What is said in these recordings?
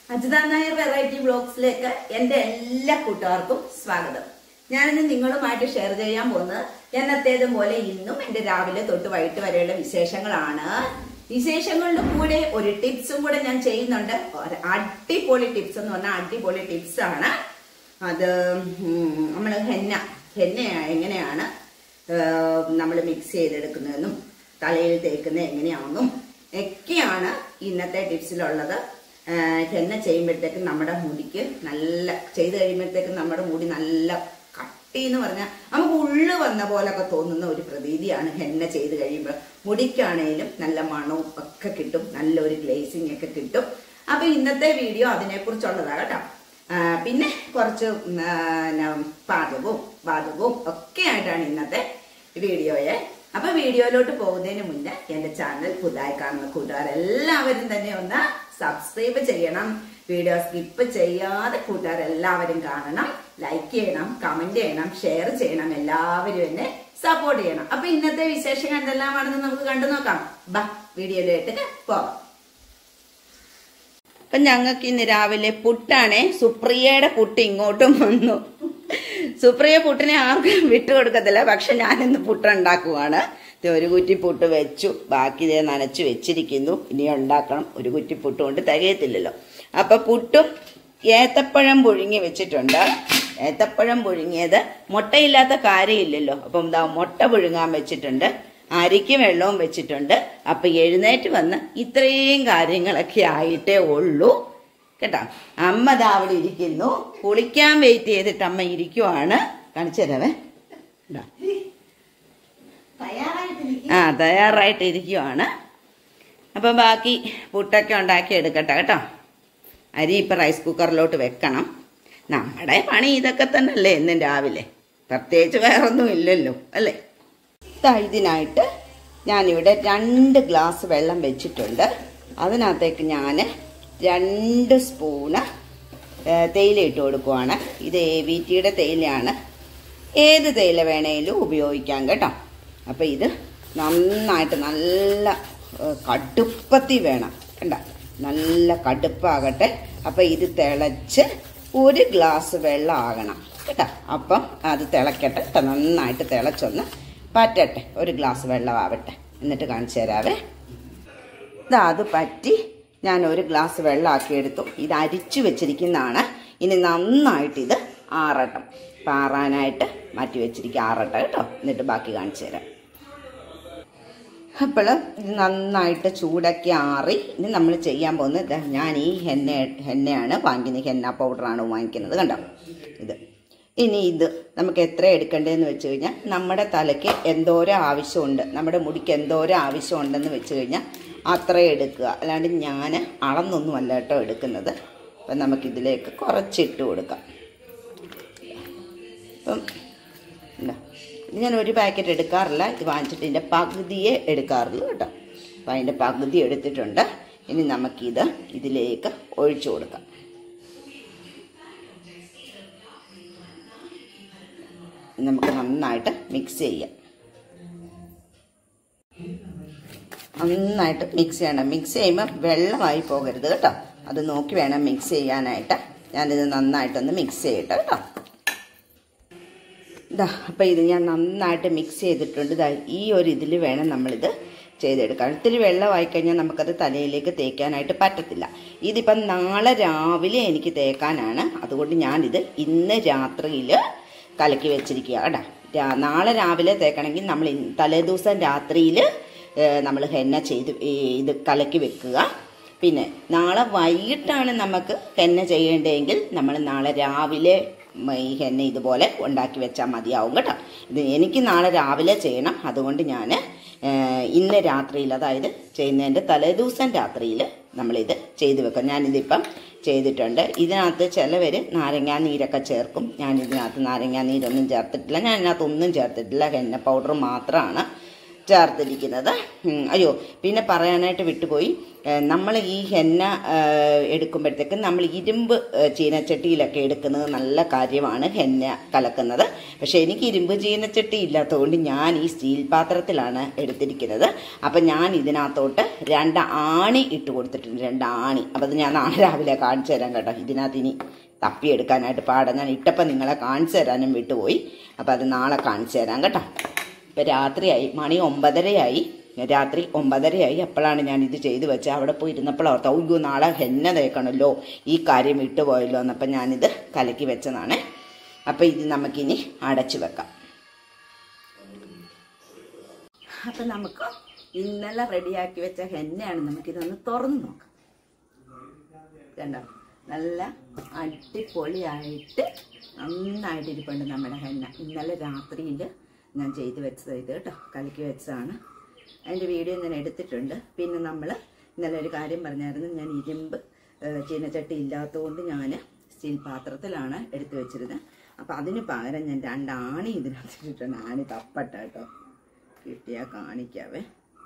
Ajitha Nair variety ബ്ലോഗ്സിലേക്ക് എന്റെ എല്ലാ കൂട്ടുകാർക്കും സ്വാഗതം ഞാനിന്ന് നിങ്ങളുമായിട്ട് ഷെയർ ചെയ്യാൻ പോകുന്നത് എന്നത്തേതും പോലെ ഇന്നും എന്റെ രാവിലെ തൊട്ട് വൈകിട്ട് വരെയുള്ള വിശേഷങ്ങളാണ് വിശേഷങ്ങളുടെ കൂടെ ഒരു ടിപ്സും കൂടെ ഞാൻ ചെയ്യുന്നുണ്ട് ഒരു അടിപൊളി ടിപ്സ് എന്ന് പറഞ്ഞാൽ അടിപൊളി ടിപ്സ് ആണ് അത് നമ്മൾ ഹെന്ന ഹെന്ന എങ്ങനെയാണ് നമ്മൾ മിക്സ് ചെയ്തെടുക്കുന്നതെന്നും തലയിൽ തേക്കുന്നത് എങ്ങനെയാണെന്നും ഒക്കെയാണ് ഇന്നത്തെ ടിപ്സിലുള്ളത് ഹെന്ന ചെയ്യുമ്പോഴത്തേക്കും നമ്മുടെ മുടിക്ക് നല്ല ചെയ്ത് കഴിയുമ്പോഴത്തേക്കും നമ്മുടെ മുടി നല്ല കട്ടി എന്ന് പറഞ്ഞാൽ നമുക്ക് ഉള്ളു വന്ന പോലൊക്കെ തോന്നുന്ന ഒരു പ്രതീതിയാണ് ഹെന്ന ചെയ്ത് കഴിയുമ്പോൾ മുടിക്കാണേലും നല്ല മണവും ഒക്കെ കിട്ടും നല്ലൊരു ഗ്ലേസിങ് ഒക്കെ കിട്ടും അപ്പൊ ഇന്നത്തെ വീഡിയോ അതിനെക്കുറിച്ചുള്ളതാണ് കേട്ടോ ആ, പിന്നെ കുറച്ച് ഉം, ആ, ന, പാചകവും വാചകവും ഒക്കെ ആയിട്ടാണ് ഇന്നത്തെ വീഡിയോയെ അപ്പൊ വീഡിയോയിലോട്ട് പോകുന്നതിന് മുന്നേ എന്റെ ചാനൽ പുതുതായി കാണുന്ന കൂട്ടുകാരെല്ലാവരും തന്നെ ഒന്ന് സബ്സ്ക്രൈബ് ചെയ്യണം വീഡിയോ സ്കിപ്പ് ചെയ്യാതെ കൂട്ടുകാരെല്ലാവരും കാണണം ലൈക്ക് ചെയ്യണം കമന്റ് ചെയ്യണം ഷെയർ ചെയ്യണം എല്ലാവരും എന്നെ സപ്പോർട്ട് ചെയ്യണം അപ്പൊ ഇന്നത്തെ വിശേഷങ്ങൾ എന്തെല്ലാമാണെന്ന് നമുക്ക് കണ്ടു നോക്കാം ബാ വീഡിയോയിലേക്ക് പോവാം അപ്പൊ ഞങ്ങൾക്ക് ഇന്ന് രാവിലെ പുട്ടാണേ സുപ്രിയയുടെ പുട്ട് ഇങ്ങോട്ടും വന്നു സുപ്രിയ പുട്ടിനെ ആർക്കും വിട്ടുകൊടുക്കത്തില്ല പക്ഷെ ഞാനിന്ന് പുട്ടുണ്ടാക്കുവാണ് ദേ ഒരു കുറ്റി പുട്ട് വെച്ചു ബാക്കി ഇതേ നനച്ചു വെച്ചിരിക്കുന്നു ഇനി ഉണ്ടാക്കണം ഒരു കുറ്റി പുട്ട് കൊണ്ട് തികയത്തില്ലല്ലോ അപ്പൊ പുട്ടും ഏത്തപ്പഴം പുഴുങ്ങി വെച്ചിട്ടുണ്ട് ഏത്തപ്പഴം പുഴുങ്ങിയത് മുട്ടയില്ലാത്ത കാര്യമില്ലല്ലോ അപ്പം എന്താ മുട്ട പുഴുങ്ങാൻ വെച്ചിട്ടുണ്ട് അരിക്ക് വെള്ളവും വെച്ചിട്ടുണ്ട് അപ്പൊ എഴുന്നേറ്റ് വന്ന് ഇത്രയും കാര്യങ്ങളൊക്കെ ആയിട്ടേ ഉള്ളൂ കേട്ടോ അമ്മ ദാ അവിടെ ഇരിക്കുന്നു കുളിക്കാൻ വെയിറ്റ് ചെയ്തിട്ട് അമ്മ ഇരിക്കുവാണ് കാണിച്ചു തരാവേ ഇതാ. ആ തയ്യാറായിട്ട് ഇരിക്കുവാണ് അപ്പം ബാക്കി പുട്ടൊക്കെ ഉണ്ടാക്കി എടുക്കട്ടെ കേട്ടോ അരി ഇപ്പം റൈസ് കുക്കറിലോട്ട് വെക്കണം നമ്മുടെ പണി ഇതൊക്കെ തന്നെയല്ലേ എന്നും രാവിലെ പ്രത്യേകിച്ച് വേറൊന്നും ഇല്ലല്ലോ അല്ലേ ദാ ഇതിനായിട്ട് ഞാനിവിടെ രണ്ട് ഗ്ലാസ് വെള്ളം വെച്ചിട്ടുണ്ട് അതിനകത്തേക്ക് ഞാൻ രണ്ട് സ്പൂണ് ഏ, തേയില ഇട്ട് കൊടുക്കുവാണ് ഇത് എ വി ടിയുടെ തേയിലയാണ് ഏത് തേയില വേണേലും ഉപയോഗിക്കാം കേട്ടോ അപ്പം ഇത് നന്നായിട്ട് നല്ല ഏ, കടുപ്പത്തി വേണം കണ്ട നല്ല കടുപ്പാകട്ടെ അപ്പം ഇത് തിളച്ച് ഒരു ഗ്ലാസ് വെള്ളം ആകണം കേട്ടോ അപ്പം അത് തിളക്കട്ടെ കേട്ടോ നന്നായിട്ട് തിളച്ചൊന്ന് പറ്റട്ടെ ഒരു ഗ്ലാസ് വെള്ളം ആവട്ടെ എന്നിട്ട് കാണിച്ചു തരാവേ ഇതാ അത് പറ്റി ഞാൻ ഒരു ഗ്ലാസ് വെള്ളമാക്കി എടുത്തു ഇത് അരിച്ചു വെച്ചിരിക്കുന്നതാണ് ഇനി നന്നായിട്ട് ഇത് ആറട്ടം പാറാനായിട്ട് മാറ്റി വെച്ചിരിക്കുക ആറട്ടെ കേട്ടോ എന്നിട്ട് ബാക്കി കാണിച്ചു തരാം അപ്പോൾ ഇത് നന്നായിട്ട് ചൂടൊക്കെ ആറി ഇനി നമ്മൾ ചെയ്യാൻ പോകുന്നത് ദാ ഞാൻ ഈ ഹെന്ന ഹെന്നയാണ് വാങ്ങിക്കുന്നത് ഹെന്ന പൗഡറാണ് വാങ്ങിക്കുന്നത് കണ്ടോ ഇത് ഇനി ഇത് നമുക്ക് എത്ര എടുക്കേണ്ടതെന്ന് വെച്ച് കഴിഞ്ഞാൽ നമ്മുടെ തലയ്ക്ക് എന്തോരം ആവശ്യമുണ്ട് നമ്മുടെ മുടിക്ക് എന്തോരം ആവശ്യമുണ്ടെന്ന് വെച്ച് കഴിഞ്ഞാൽ അത്ര എടുക്കുക അല്ലാണ്ട് ഞാൻ അളന്നൊന്നും അല്ല കേട്ടോ എടുക്കുന്നത് അപ്പം നമുക്കിതിലേക്ക് കുറച്ചിട്ട് കൊടുക്കാം അപ്പം ഇല്ല ഇത് ഞാൻ ഒരു പാക്കറ്റ് എടുക്കാറില്ല ഇത് വാങ്ങിച്ചിട്ട് ഇതിൻ്റെ പകുതിയെ എടുക്കാറുള്ളൂ കേട്ടോ അപ്പം അതിൻ്റെ പകുതി എടുത്തിട്ടുണ്ട് ഇനി നമുക്കിത് ഇതിലേക്ക് ഒഴിച്ചു കൊടുക്കാം നമുക്ക് നന്നായിട്ട് മിക്സ് ചെയ്യാം നന്നായിട്ട് മിക്സ് ചെയ്യണം മിക്സ് ചെയ്യുമ്പോൾ വെള്ളമായി പോകരുത് കേട്ടോ അത് നോക്കി വേണം മിക്സ് ചെയ്യാനായിട്ട് ഞാനിത് നന്നായിട്ടൊന്ന് മിക്സ് ചെയ്യട്ടെ കേട്ടോ ഇതാ അപ്പം ഇത് ഞാൻ നന്നായിട്ട് മിക്സ് ചെയ്തിട്ടുണ്ട് ഇതാ ഈ ഒരു ഇതിൽ വേണം നമ്മളിത് ചെയ്തെടുക്കാൻ ഇത്തിരി വെള്ളമായി കഴിഞ്ഞാൽ നമുക്കത് തലയിലേക്ക് തേക്കാനായിട്ട് പറ്റത്തില്ല ഇതിപ്പം നാളെ രാവിലെ എനിക്ക് തേക്കാനാണ് അതുകൊണ്ട് ഞാനിത് ഇന്ന് രാത്രിയിൽ കലക്കി വെച്ചിരിക്കുക കേട്ടോ രാ- നാളെ രാവിലെ തേക്കണമെങ്കിൽ നമ്മൾ ഇന്ന് തലേദിവസം രാത്രിയിൽ നമ്മൾ ഹെന്ന ചെയ്ത് ഈ ഇത് കലക്കി വെക്കുക പിന്നെ നാളെ വൈകിട്ടാണ് നമുക്ക് ഹെന്ന ചെയ്യേണ്ടതെങ്കിൽ നമ്മൾ നാളെ രാവിലെ മ- ഈ ഹെന്ന ഇതുപോലെ ഉണ്ടാക്കി വെച്ചാൽ മതിയാവും കേട്ടോ ഇത് എനിക്ക് നാളെ രാവിലെ ചെയ്യണം അതുകൊണ്ട് ഞാൻ ഇന്ന് രാത്രിയിൽ അതായത് ചെയ്യുന്നതിൻ്റെ തലേദിവസം രാത്രിയിൽ നമ്മളിത് ചെയ്ത് വെക്കാം ഞാനിതിപ്പം ചെയ്തിട്ടുണ്ട് ഇതിനകത്ത് ചിലവർ നാരങ്ങാ നീരൊക്കെ ചേർക്കും ഞാൻ ഇതിനകത്ത് നാരങ്ങാ നീരൊന്നും ചേർത്തിട്ടില്ല ഞാൻ ഇതിനകത്ത് ഒന്നും ചേർത്തിട്ടില്ല ഹെന്ന പൗഡർ മാത്രമാണ് ചേർത്തിരിക്കുന്നത് ഉം, അയ്യോ പിന്നെ പറയാനായിട്ട് വിട്ടുപോയി നമ്മൾ ഈ ഹെന്ന എടുക്കുമ്പോഴത്തേക്ക് നമ്മൾ ഇരുമ്പ് ഏ, ചീനച്ചട്ടിയിലൊക്കെ എടുക്കുന്നത് നല്ല കാര്യമാണ് ഹെന്ന കലക്കുന്നത് പക്ഷെ എനിക്ക് ഇരുമ്പ് ചീനച്ചട്ടി ഇല്ലാത്തതുകൊണ്ട് ഞാൻ ഈ സ്റ്റീൽ പാത്രത്തിലാണ് എടുത്തിരിക്കുന്നത് അപ്പം ഞാൻ ഇതിനകത്തോട്ട് രണ്ട് ആണി ഇട്ട് കൊടുത്തിട്ടുണ്ട് രണ്ട് ആണി അപ്പം അത് ഞാൻ നാളെ രാവിലെ കാണിച്ചു തരാം കേട്ടോ ഇതിനകത്ത് ഇനി തപ്പിയെടുക്കാനായിട്ട് പാടാം ഞാൻ ഇട്ടപ്പം നിങ്ങളെ കാണിച്ചു തരാനും വിട്ടുപോയി അപ്പം അത് നാളെ കാണിച്ചു തരാം കേട്ടോ ഇപ്പം രാത്രിയായി മണി ഒമ്പതരയായി രാത്രി ഒമ്പതരയായി അപ്പോഴാണ് ഞാൻ ഇത് ചെയ്തു വെച്ചത് അവിടെ പോയി ഇരുന്നപ്പോൾ ഓർത്ത് അയ്യോ നാളെ ഹെന്ന തേക്കണമല്ലോ ഈ കാര്യം വിട്ടുപോയല്ലോ എന്നപ്പം ഞാനിത് കലക്കി വെച്ചതാണ് അപ്പം ഇത് നമുക്കിനി അടച്ചു വെക്കാം അപ്പം നമുക്ക് ഇന്നലെ റെഡിയാക്കി വെച്ച ഹെന്നയാണ് നമുക്കിതൊന്ന് തുറന്ന് നോക്കാം കണ്ടോ നല്ല അടിപൊളിയായിട്ട് നന്നായിട്ട് ഇരിപ്പുണ്ട് നമ്മുടെ ഹെന്ന ഇന്നലെ രാത്രിയിൽ ഞാൻ ചെയ്ത് വെച്ചത് ഇത് കേട്ടോ കലക്കി വെച്ചതാണ് അതിൻ്റെ വീഡിയോ ഞാൻ എടുത്തിട്ടുണ്ട് പിന്നെ നമ്മൾ ഇന്നലെ ഒരു കാര്യം പറഞ്ഞായിരുന്നു ഞാൻ ഇരുമ്പ് ഏഹ്, ചീനച്ചട്ടി ഇല്ലാത്തതുകൊണ്ട് ഞാൻ സ്റ്റീൽ പാത്രത്തിലാണ് എടുത്തു വെച്ചിരുന്നത് അപ്പോൾ അതിന് പകരം ഞാൻ രണ്ട് ആണി ഇതിനകത്ത് ഇട്ടിട്ടുണ്ട് ആണി തപ്പട്ട കേട്ടോ കിട്ടിയാൽ കാണിക്കാവേ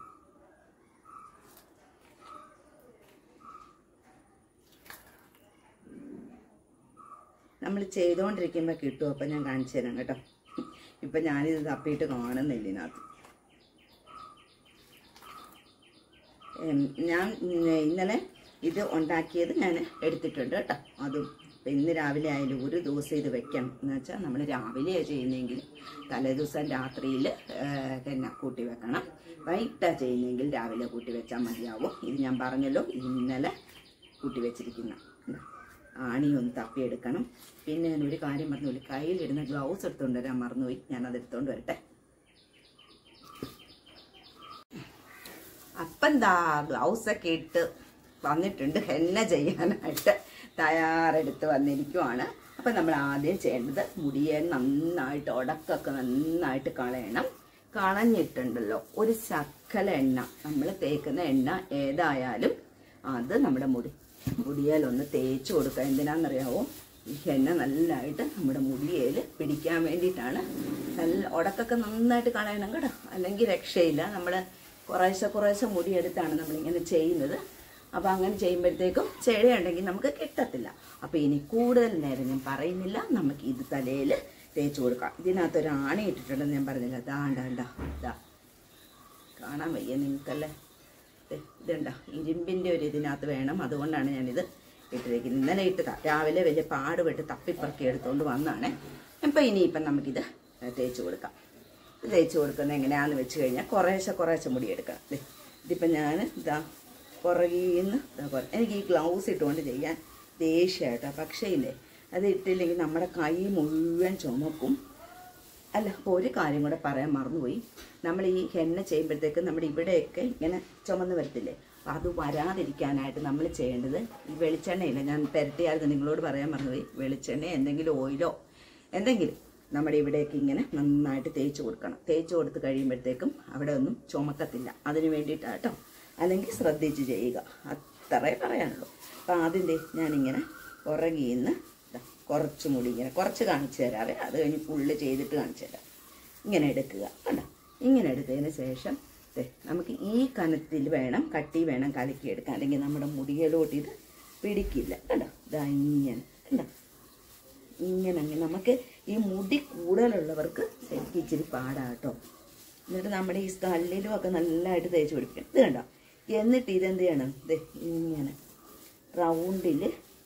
നമ്മൾ ചെയ്തുകൊണ്ടിരിക്കുമ്പോൾ കിട്ടും അപ്പം ഞാൻ കാണിച്ചു തരാം കേട്ടോ ഇപ്പം ഞാനിത് തപ്പിയിട്ട് കാണുന്നില്ല ഇതിനകത്ത് ഉം, ഞാൻ ഉം, ഇന്നലെ ഇത് ഉണ്ടാക്കിയത് ഞാൻ എടുത്തിട്ടുണ്ട് കേട്ടോ അതും ഇപ്പം ഇന്ന് രാവിലെ ആയാലും ഒരു ദിവസം ഇത് വെക്കണം എന്ന് വെച്ചാൽ നമ്മൾ രാവിലെയാണ് ചെയ്യുന്നതെങ്കിൽ തലേദിവസം രാത്രിയിൽ പിന്നെ കൂട്ടി വെക്കണം വൈകിട്ടാണ് ചെയ്യുന്നതെങ്കിൽ രാവിലെ കൂട്ടി വെച്ചാൽ മതിയാവും ഇത് ഞാൻ പറഞ്ഞല്ലോ ഇത് ഇന്നലെ കൂട്ടി വെച്ചിരിക്കുന്ന ഇതാ. ആണി ഒന്ന് തപ്പിയെടുക്കണം പിന്നെ ഞാൻ ഒരു കാര്യം പറഞ്ഞു ഒരു കയ്യിലിടുന്ന ഗ്ലൗസ് എടുത്തുകൊണ്ട് വരാൻ മറന്നുപോയി ഞാൻ അത് എടുത്തുകൊണ്ട് വരട്ടെ അപ്പം എന്താ ഗ്ലൗസൊക്കെ ഇട്ട് വന്നിട്ടുണ്ട് ഹെന്ന ചെയ്യാനായിട്ട് തയ്യാറെടുത്ത് വന്നിരിക്കുവാണ് അപ്പം നമ്മൾ ആദ്യം ചെയ്യേണ്ടത് മുടിയെ നന്നായിട്ട് ഉടക്കൊക്കെ നന്നായിട്ട് കളയണം കളഞ്ഞിട്ടുണ്ടല്ലോ ഒരു ശക്കല എണ്ണ നമ്മൾ തേക്കുന്ന എണ്ണ ഏതായാലും അത് നമ്മുടെ മുടി മുടിയേലൊന്ന് തേച്ച് കൊടുക്കുക എന്തിനാണെന്നറിയാവോ ഈ എണ്ണ നല്ലതായിട്ട് നമ്മുടെ മുടിയേൽ പിടിക്കാൻ വേണ്ടിയിട്ടാണ് നല്ല ഉടക്കൊക്കെ നന്നായിട്ട് കളയണം കേട്ടോ അല്ലെങ്കിൽ രക്ഷയില്ല നമ്മൾ കുറേശ്ശെ കുറേശ്ശെ മുടിയെടുത്താണ് നമ്മളിങ്ങനെ ചെയ്യുന്നത് അപ്പോൾ അങ്ങനെ ചെയ്യുമ്പോഴത്തേക്കും ചെടിയുണ്ടെങ്കിൽ നമുക്ക് കിട്ടത്തില്ല അപ്പോൾ ഇനി കൂടുതൽ നേരം ഞാൻ പറയുന്നില്ല നമുക്ക് ഇത് തലയിൽ തേച്ച് കൊടുക്കാം ഇതിനകത്ത് ഒരു ആണി ഇട്ടിട്ടുണ്ടെന്ന് ഞാൻ പറഞ്ഞില്ല ദാണ്ടാണ്ട ഇതാ കാണാൻ വയ്യ നിങ്ങൾക്കല്ലേ ദേ, ഇതുണ്ട ഇരുമ്പിൻ്റെ ഒരു ഇതിനകത്ത് വേണം അതുകൊണ്ടാണ് ഞാനിത് ഇട്ടിരിക്കുന്നത് ഇന്നലെ ഇട്ടതാ രാവിലെ വലിയ പാടുപെട്ട് തപ്പിപ്പറക്കി എടുത്തുകൊണ്ട് വന്നാണ് അപ്പോൾ ഇനിയിപ്പം നമുക്കിത് തേച്ച് കൊടുക്കാം ഇത് തേച്ച് കൊടുക്കുന്നത് എങ്ങനെയാണെന്ന് വെച്ച് കഴിഞ്ഞാൽ കുറേശ്ശെ കുറേശ്ശെ മുടി എടുക്കണം ദേ, ഇതിപ്പം ഞാൻ ഇതാ പുറകീന്ന് ഇതാ കുറേ എനിക്ക് ഈ ഗ്ലൗസ് ഇട്ടുകൊണ്ട് ചെയ്യാൻ ദേഷ്യമായിട്ടോ പക്ഷേ ഇല്ലേ അത് ഇട്ടില്ലെങ്കിൽ നമ്മുടെ കൈ മുഴുവൻ ചുമക്കും അല്ല അപ്പോൾ ഒരു കാര്യം കൂടെ പറയാൻ മറന്നുപോയി നമ്മൾ ഈ എണ്ണ ചെയ്യുമ്പോഴത്തേക്ക് നമ്മുടെ ഇവിടെയൊക്കെ ഇങ്ങനെ ചുമന്ന് വരത്തില്ലേ അപ്പം അത് വരാതിരിക്കാനായിട്ട് നമ്മൾ ചെയ്യേണ്ടത് ഈ വെളിച്ചെണ്ണയില്ല ഞാൻ പെരട്ടിയായിരുന്നു നിങ്ങളോട് പറയാൻ മറന്നുപോയി വെളിച്ചെണ്ണ എന്തെങ്കിലും ഓയിലോ എന്തെങ്കിലും നമ്മുടെ ഇവിടെയൊക്കെ ഇങ്ങനെ നന്നായിട്ട് തേച്ച് കൊടുക്കണം തേച്ച് കൊടുത്ത് കഴിയുമ്പോഴത്തേക്കും അവിടെ ഒന്നും ചുമക്കത്തില്ല അതിന് വേണ്ടിയിട്ടാണ് കേട്ടോ അല്ലെങ്കിൽ ശ്രദ്ധിച്ച് ചെയ്യുക അത്രേ പറയാനുള്ളൂ അപ്പം ആദ്യം ദേ ഞാനിങ്ങനെ പുറകിന്ന് ദാ കുറച്ച് മുടി ഇങ്ങനെ കുറച്ച് കാണിച്ചു തരാവേ അത് കഴിഞ്ഞ് ഫുള്ള് ചെയ്തിട്ട് കാണിച്ചു തരാം ഇങ്ങനെ എടുക്കുക കണ്ടോ ഇങ്ങനെ എടുത്തതിന് ശേഷം ദേ നമുക്ക് ഈ കനത്തിൽ വേണം കട്ടി വേണം കലക്കി എടുക്കാൻ അല്ലെങ്കിൽ നമ്മുടെ മുടിയിലോട്ട് ഇത് പിടിക്കില്ല കണ്ടോ ഇതാ ഇങ്ങനെ കണ്ടോ ഇങ്ങനെ അങ്ങനെ നമുക്ക് ഈ മുടി കൂടുതലുള്ളവർക്ക് ശരിക്കും ഇച്ചിരി പാടാട്ടോ എന്നിട്ട് നമ്മുടെ ഈ കല്ലിലും ഒക്കെ നല്ലതായിട്ട് തേച്ച് പിടിപ്പിക്കണം ഇത് കണ്ടോ എന്നിട്ട് ഇതെന്ത് ചെയ്യണം ഇത് ഇങ്ങനെ റൗണ്ടിൽ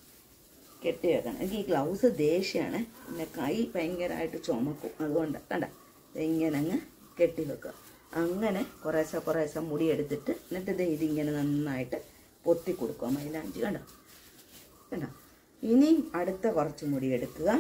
കെട്ടി വെക്കണം എനിക്ക് ഈ ഗ്ലൗസ് ദേഷ്യമാണ് പിന്നെ കൈ ഭയങ്കരമായിട്ട് ചുമക്കും അതുകൊണ്ട് കണ്ട ഇങ്ങനെ അങ്ങ് കെട്ടി വെക്കുക അങ്ങനെ കുറേശ്ശെ കുറേശ്ശെ മുടി എടുത്തിട്ട് എന്നിട്ട് ഇത് ഇതിങ്ങനെ നന്നായിട്ട് പൊത്തി കൊടുക്കുക മൈലാഞ്ചി കണ്ടോ കണ്ടോ ഇനി അടുത്ത കുറച്ച് മുടി എടുക്കുക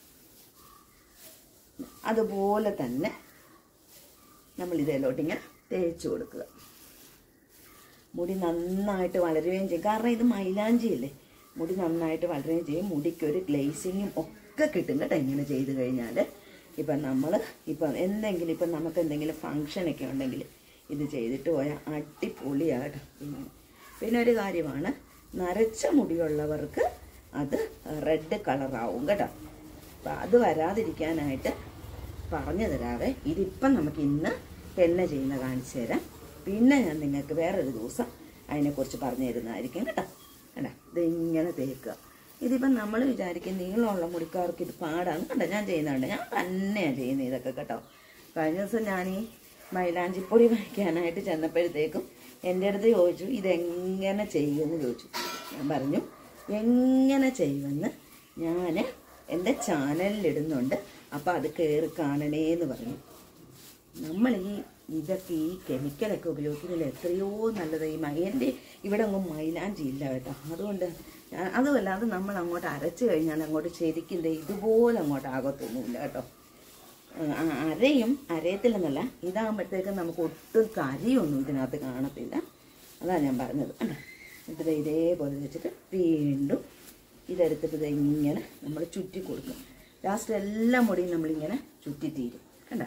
അതുപോലെ തന്നെ നമ്മൾ ഇതിലോട്ട് ഇങ്ങനെ തേച്ച് കൊടുക്കുക മുടി നന്നായിട്ട് വളരുകയും ചെയ്യും കാരണം ഇത് മൈലാഞ്ചിയല്ലേ മുടി നന്നായിട്ട് വളരുകയും ചെയ്യും മുടിക്ക് ഒരു ഗ്ലേസിങ്ങും ഒക്കെ കിട്ടും കേട്ടോ ഇങ്ങനെ ചെയ്ത് കഴിഞ്ഞാൽ ഇപ്പം നമ്മൾ ഇപ്പം എന്തെങ്കിലും ഇപ്പം നമുക്ക് എന്തെങ്കിലും ഫങ്ഷനൊക്കെ ഉണ്ടെങ്കിൽ ഇത് ചെയ്തിട്ട് പോയാൽ അടിപൊളിയാട്ടോ പിന്നെ പിന്നെ ഒരു കാര്യമാണ് നരച്ച മുടിയുള്ളവർക്ക് അത് റെഡ് കളറാവും കേട്ടോ അപ്പം അത് വരാതിരിക്കാനായിട്ട് പറഞ്ഞു തരാവേ ഇതിപ്പം നമുക്ക് ഇന്ന് പെന്നെ ചെയ്യുന്ന കാണിച്ചു തരാം പിന്നെ ഞാൻ നിങ്ങൾക്ക് വേറൊരു ദിവസം അതിനെക്കുറിച്ച് പറഞ്ഞു തരുന്നതായിരിക്കും കേട്ടോ കണ്ട ഇത് ഇങ്ങനെ തേക്കുക ഇതിപ്പം നമ്മൾ വിചാരിക്കും നീളമുള്ള മുടിക്കാർക്ക് ഇത് പാടാണ് കണ്ടോ ഞാൻ ചെയ്യുന്നുണ്ട് ഞാൻ തന്നെയാണ് ചെയ്യുന്നത് ഇതൊക്കെ കേട്ടോ കഴിഞ്ഞ ദിവസം ഞാൻ ഈ മൈലാഞ്ചിപ്പൊടി വാങ്ങിക്കാനായിട്ട് ചെന്നപ്പോഴത്തേക്കും എൻ്റെ അടുത്ത് ചോദിച്ചു ഇതെങ്ങനെ ചെയ്യുമെന്ന് ചോദിച്ചു ഞാൻ പറഞ്ഞു എങ്ങനെ ചെയ്യുമെന്ന് ഞാൻ എൻ്റെ ചാനലിലിടുന്നുണ്ട് അപ്പോൾ അത് കയറി കാണണേ എന്ന് പറഞ്ഞു നമ്മൾ ഈ ഇതൊക്കെ ഈ കെമിക്കലൊക്കെ ഉപയോഗിക്കുന്നതിൽ എത്രയോ നല്ലത് ഈ മൈ എൻ്റെ ഇവിടെ ഒന്നും മൈലാഞ്ചി ഇല്ല കേട്ടോ അതുകൊണ്ട് ഞാൻ- അതുമല്ല അത് നമ്മൾ അങ്ങോട്ട് അരച്ച് കഴിഞ്ഞാൽ അങ്ങോട്ട് ശരിക്കും ദേ ഇതുപോലെ അങ്ങോട്ട് ആകത്തൊന്നുമില്ല കേട്ടോ ആ, അരയും അരയത്തില്ലെന്നല്ല ഇതാകുമ്പോഴത്തേക്കും നമുക്ക് ഒട്ടും കരിയൊന്നും ഇതിനകത്ത് കാണത്തില്ല അതാണ് ഞാൻ പറഞ്ഞത് കണ്ടോ എന്നിട്ട് ദേ ഇതേപോലെ വെച്ചിട്ട് വീണ്ടും ഇതെടുത്തിട്ട് ദേ ഇങ്ങനെ നമ്മൾ ചുറ്റി കൊടുക്കും ലാസ്റ്റ് എല്ലാ മുടിയും നമ്മളിങ്ങനെ ചുറ്റി തീരും കണ്ടോ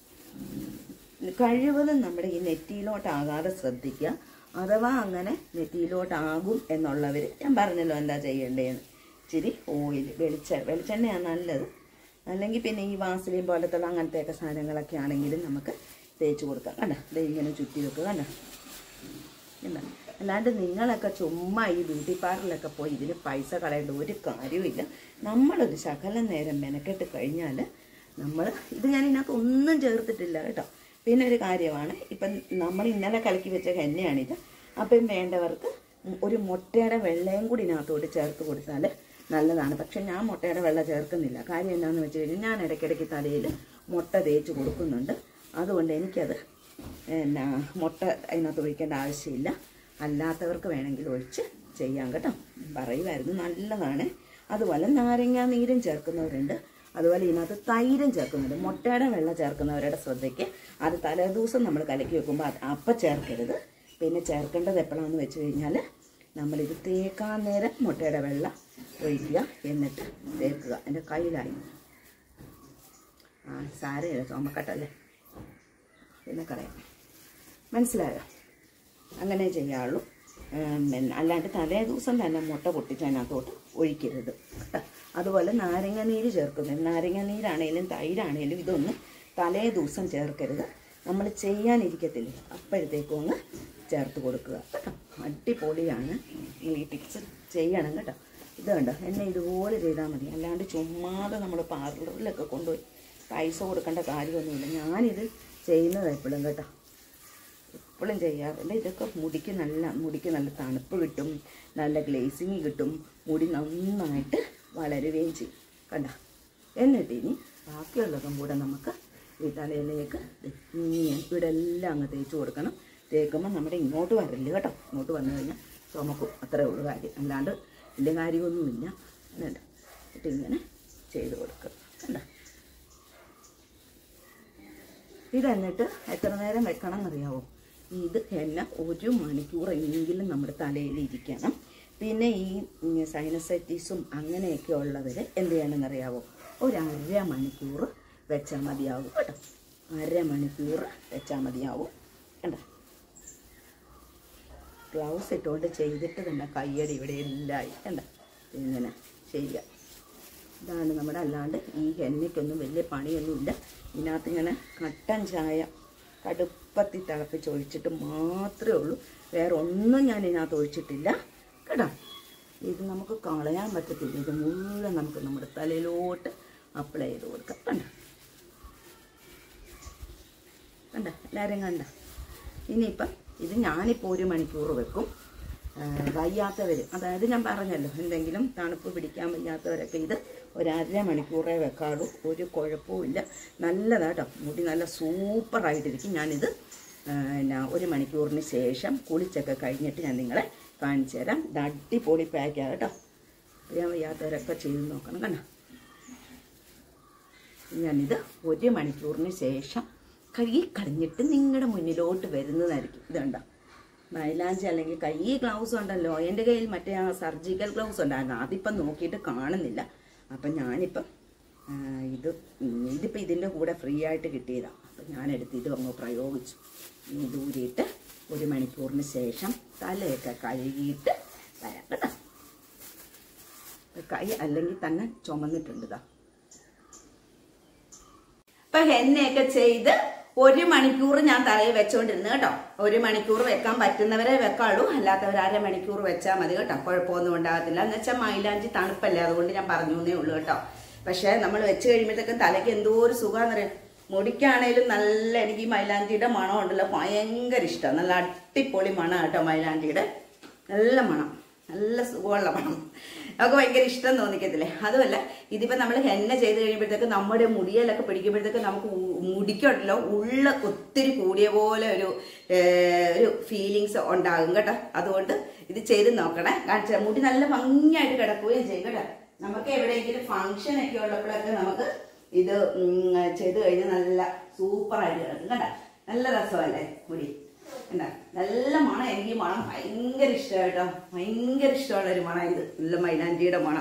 കഴിവതും നമ്മുടെ ഈ നെറ്റിയിലോട്ടാകാതെ ശ്രദ്ധിക്കുക അഥവാ അങ്ങനെ നെറ്റിയിലോട്ടാകും എന്നുള്ളവർ ഞാൻ പറഞ്ഞല്ലോ എന്താ ചെയ്യേണ്ടതെന്ന് ഇച്ചിരി ഓയിൽ വെളിച്ച വെളിച്ചെണ്ണയാണ് നല്ലത് അല്ലെങ്കിൽ പിന്നെ ഈ വാസലിൻ പോലത്തുള്ള അങ്ങനത്തെയൊക്കെ സാധനങ്ങളൊക്കെ ആണെങ്കിലും നമുക്ക് തേച്ച് കൊടുക്കാം കണ്ട ദേ ഇങ്ങനെ ചുറ്റി വെക്കുക കണ്ട കണ്ട അല്ലാണ്ട് നിങ്ങളൊക്കെ ചുമ്മാ ഈ ബ്യൂട്ടി പാർലറിലൊക്കെ പോയി ഇതിന് പൈസ കളയേണ്ട ഒരു കാര്യവുമില്ല നമ്മളൊരു ശകലം നേരം മെനക്കെട്ട് കഴിഞ്ഞാൽ നമ്മൾ ഇത് ഞാൻ ഇതിനകത്ത് ഒന്നും ചേർത്തിട്ടില്ല കേട്ടോ പിന്നെ ഒരു കാര്യമാണ് ഇപ്പം നമ്മൾ ഇന്നലെ കലക്കി വെച്ച എണ്ണയാണിത് അപ്പം വേണ്ടവർക്ക് ഒരു മുട്ടയുടെ വെള്ളയും കൂടി ഇതിനകത്തോട്ട് ചേർത്ത് കൊടുത്താൽ നല്ലതാണ് പക്ഷെ ഞാൻ മുട്ടയുടെ വെള്ളം ചേർക്കുന്നില്ല കാര്യം എന്താണെന്ന് വെച്ച് കഴിഞ്ഞാൽ ഞാൻ ഇടയ്ക്കിടയ്ക്ക് തലയിൽ മുട്ട തേച്ച് കൊടുക്കുന്നുണ്ട് അതുകൊണ്ട് എനിക്കത് എന്നാ മുട്ട അതിനകത്ത് ഒഴിക്കേണ്ട ആവശ്യമില്ല അല്ലാത്തവർക്ക് വേണമെങ്കിൽ ഒഴിച്ച് ചെയ്യാം കേട്ടോ പറയുമായിരുന്നു നല്ലതാണ് അതുപോലെ നാരങ്ങാ നീരും ചേർക്കുന്നവരുണ്ട് അതുപോലെ ഇതിനകത്ത് തൈരും ചേർക്കുന്നുണ്ട് മുട്ടയുടെ വെള്ളം ചേർക്കുന്നവരുടെ ശ്രദ്ധയ്ക്ക് അത് തലേദിവസം നമ്മൾ കലക്കി വെക്കുമ്പോൾ അത് അപ്പം ചേർക്കരുത് പിന്നെ ചേർക്കേണ്ടത് എപ്പോഴാണെന്ന് വെച്ച് കഴിഞ്ഞാൽ നമ്മളിത് തേക്കാൻ നേരം മുട്ടയുടെ വെള്ളം ഒഴിക്കുക എന്നിട്ട് തേക്കുക എൻ്റെ കയ്യിലായി ആ സാരമില്ല ചുമക്കട്ടല്ലേ പിന്നെ കളയാം മനസ്സിലായോ അങ്ങനെ ചെയ്യാവുള്ളൂ ഉം, പിന്നെ അല്ലാണ്ട് തലേ ദിവസം തന്നെ മുട്ട പൊട്ടിച്ച് അതിനകത്തോട്ട് ഒഴിക്കരുത് കേട്ടോ അതുപോലെ നാരങ്ങ നീര് ചേർക്കുന്നത് നാരങ്ങ നീരാണേലും തൈരാണേലും ഇതൊന്നും തലേ ദിവസം ചേർക്കരുത് നമ്മൾ ചെയ്യാനിരിക്കത്തില്ലേ അപ്പോഴത്തേക്കും ഒന്ന് ചേർത്ത് കൊടുക്കുക കേട്ടോ അടിപൊളിയാണ് നിങ്ങൾ ഈ ടിപ്സ് ചെയ്യണം കേട്ടോ ഇത് കണ്ടോ എന്നെ ഇതുപോലെ ചെയ്താൽ മതി അല്ലാണ്ട് ചുമ്മാതെ നമ്മൾ പാർലറിലൊക്കെ കൊണ്ടുപോയി പൈസ കൊടുക്കേണ്ട കാര്യമൊന്നുമില്ല ഞാനിത് ചെയ്യുന്നത് എപ്പോഴും കേട്ടോ എപ്പോഴും ചെയ്യാറുണ്ട് ഇതൊക്കെ മുടിക്ക് നല്ല മുടിക്ക് നല്ല തണുപ്പ് കിട്ടും നല്ല ഗ്ലേസിങ് കിട്ടും മുടി നന്നായിട്ട് വളരുകയും ചെയ്യും കണ്ട എന്നിട്ട് ഇനി ബാക്കിയുള്ളതും കൂടെ നമുക്ക് ഈ തലയിലേക്ക് ദേ ഇങ്ങനെ ഇവിടെ എല്ലാം അങ്ങ് തേച്ച് കൊടുക്കണം തേക്കുമ്പോൾ നമ്മുടെ ഇങ്ങോട്ട് വരല് കേട്ടോ ഇങ്ങോട്ട് വന്നു കഴിഞ്ഞാൽ ചുമക്കും അത്രേ ഉള്ളൂ കാര്യം അല്ലാണ്ട് വലിയ കാര്യമൊന്നുമില്ല എന്നിട്ട് എന്നിട്ട് ഇങ്ങനെ ചെയ്ത് കൊടുക്കുക കണ്ടോ ഇത് എന്നിട്ട് എത്ര നേരം വെക്കണം എന്നറിയാവോ ഇത് എല്ലാം ഒരു മണിക്കൂർ എങ്കിലും നമ്മുടെ തലയിൽ ഇരിക്കണം പിന്നെ ഈ സൈനസൈറ്റീസും അങ്ങനെയൊക്കെ ഉള്ളവർ എന്ത് ചെയ്യണമെന്നറിയാവോ ഒരു അര മണിക്കൂർ വെച്ചാൽ മതിയാവും കേട്ടോ അര മണിക്കൂർ വെച്ചാൽ മതിയാവും കണ്ടോ ഗ്ലൗസ് ഇട്ടുകൊണ്ട് ചെയ്തിട്ട് തന്നെ കയ്യടി ഇവിടെ എല്ലായി കണ്ട ഇങ്ങനെ ചെയ്യുക ഇതാണ് നമ്മുടെ അല്ലാണ്ട് ഈ എണ്ണയ്ക്കൊന്നും വലിയ പണിയൊന്നുമില്ല ഇതിനകത്ത് ഇങ്ങനെ കട്ടൻ ചായ കടുപ്പത്തിൽ തിളപ്പിച്ച് ഒഴിച്ചിട്ട് മാത്രമേ ഉള്ളൂ വേറെ ഒന്നും ഞാൻ ഇതിനകത്ത് ഒഴിച്ചിട്ടില്ല കേട്ടോ ഇത് നമുക്ക് കളയാൻ പറ്റത്തില്ല ഇത് മുഴുവൻ നമുക്ക് നമ്മുടെ തലയിലോട്ട് അപ്ലൈ ചെയ്ത് കൊടുക്കാം കണ്ട കണ്ട എല്ലാവരും കണ്ട ഇനിയിപ്പം ഇത് ഞാനിപ്പോൾ ഒരു മണിക്കൂർ വെക്കും ആ, വയ്യാത്തവർ അതായത് ഞാൻ പറഞ്ഞല്ലോ എന്തെങ്കിലും തണുപ്പ് പിടിക്കാൻ വയ്യാത്തവരൊക്കെ ഇത് ഒരു അര മണിക്കൂറേ വെക്കാറുള്ളൂ ഒരു കുഴപ്പവുമില്ല നല്ലതാട്ടോ മുടി നല്ല സൂപ്പറായിട്ടിരിക്കും ഞാനിത് ആ, പിന്നെ ഒരു മണിക്കൂറിന് ശേഷം കുളിച്ചൊക്കെ കഴിഞ്ഞിട്ട് ഞാൻ നിങ്ങളെ കാണിച്ചു തരാം ഇത് അടിപൊളി പാക്കാണ് കേട്ടോ അറിയാൻ വയ്യാത്തവരൊക്കെ ചെയ്ത് നോക്കണം കണ്ടോ ഞാനിത് ഒരു മണിക്കൂറിന് ശേഷം കഴുകി കളഞ്ഞിട്ട് നിങ്ങളുടെ മുന്നിലോട്ട് വരുന്നതായിരിക്കും ഇത് കണ്ടോ മൈലാഞ്ചി അല്ലെങ്കിൽ കൈ ഗ്ലൗസ് ഉണ്ടല്ലോ എൻ്റെ കയ്യിൽ മറ്റേ ആ സർജിക്കൽ ഗ്ലൗസ് ഉണ്ടായിരുന്നു അതിപ്പം നോക്കിയിട്ട് കാണുന്നില്ല അപ്പം ഞാനിപ്പം ആ, ഇത് ഉം, ഇതിപ്പോൾ ഇതിൻ്റെ കൂടെ ഫ്രീ ആയിട്ട് കിട്ടിയതാണ് അപ്പം ഞാനെടുത്ത് ഇത് അങ്ങ് പ്രയോഗിച്ചു ഇനി ഇത് ഊരിയിട്ട് ഒരു മണിക്കൂറിന് ശേഷം തലയൊക്കെ കഴുകിയിട്ട് വരാം കേട്ടോ കൈ അല്ലെങ്കിൽ തന്നെ ചുമന്നിട്ടുണ്ട് ഇതാ അപ്പൊ എണ്ണയൊക്കെ ചെയ്ത് ഒരു മണിക്കൂർ ഞാൻ തലയിൽ വെച്ചോണ്ടിരുന്നു കേട്ടോ ഒരു മണിക്കൂർ വെക്കാൻ പറ്റുന്നവരെ വെക്കാളൂ അല്ലാത്തവർ അര മണിക്കൂർ വെച്ചാൽ മതി കേട്ടോ കുഴപ്പമൊന്നും ഉണ്ടാകത്തില്ല എന്ന് വെച്ചാൽ മൈലാഞ്ചി തണുപ്പല്ലേ അതുകൊണ്ട് ഞാൻ പറഞ്ഞു എന്നേ ഉള്ളൂ കേട്ടോ പക്ഷെ നമ്മൾ വെച്ച് കഴിയുമ്പോഴത്തേക്കും തലയ്ക്ക് എന്തോ ഒരു സുഖാന്നറിയാം മുടിക്കാണേലും നല്ല എനിക്ക് ഈ മൈലാഞ്ചിയുടെ മണം ഉണ്ടല്ലോ ഭയങ്കര ഇഷ്ടം നല്ല അടിപൊളി മണം കേട്ടോ മൈലാഞ്ചിയുടെ നല്ല മണം നല്ല സുഖമുള്ള മണം നമുക്ക് ഭയങ്കര ഇഷ്ടം തോന്നിക്കത്തില്ലേ അതുമല്ല ഇതിപ്പോ നമ്മൾ ഹെന്ന ചെയ്ത് കഴിയുമ്പോഴത്തേക്ക് നമ്മുടെ മുടിയിലൊക്കെ പിടിക്കുമ്പോഴത്തേക്ക് നമുക്ക് ഉ- മുടിക്കുണ്ടല്ലോ ഉള്ള ഒത്തിരി കൂടിയ പോലെ ഒരു ഏർ, ഒരു ഫീലിങ്സ് ഉണ്ടാകും കേട്ടോ അതുകൊണ്ട് ഇത് ചെയ്ത് നോക്കണേ കാണിച്ചാൽ മുടി നല്ല ഭംഗിയായിട്ട് കിടക്കുകയും ചെയ്യും കേട്ടോ നമുക്ക് എവിടെയെങ്കിലും ഫംഗ്ഷൻ ഒക്കെ ഉള്ളപ്പോഴൊക്കെ നമുക്ക് ഇത് ഉം, ചെയ്ത് കഴിഞ്ഞാൽ നല്ല സൂപ്പറായിട്ട് കിടക്കും കേട്ടോ നല്ല രസമല്ലേ മുടി എന്താ നല്ല മണം എനിക്ക് ഈ മണം ഭയങ്കര ഇഷ്ടമായിട്ടോ ഭയങ്കര ഇഷ്ടമുള്ള ഒരു മണം ഇത് നല്ല മൈലാഞ്ചിയുടെ മണം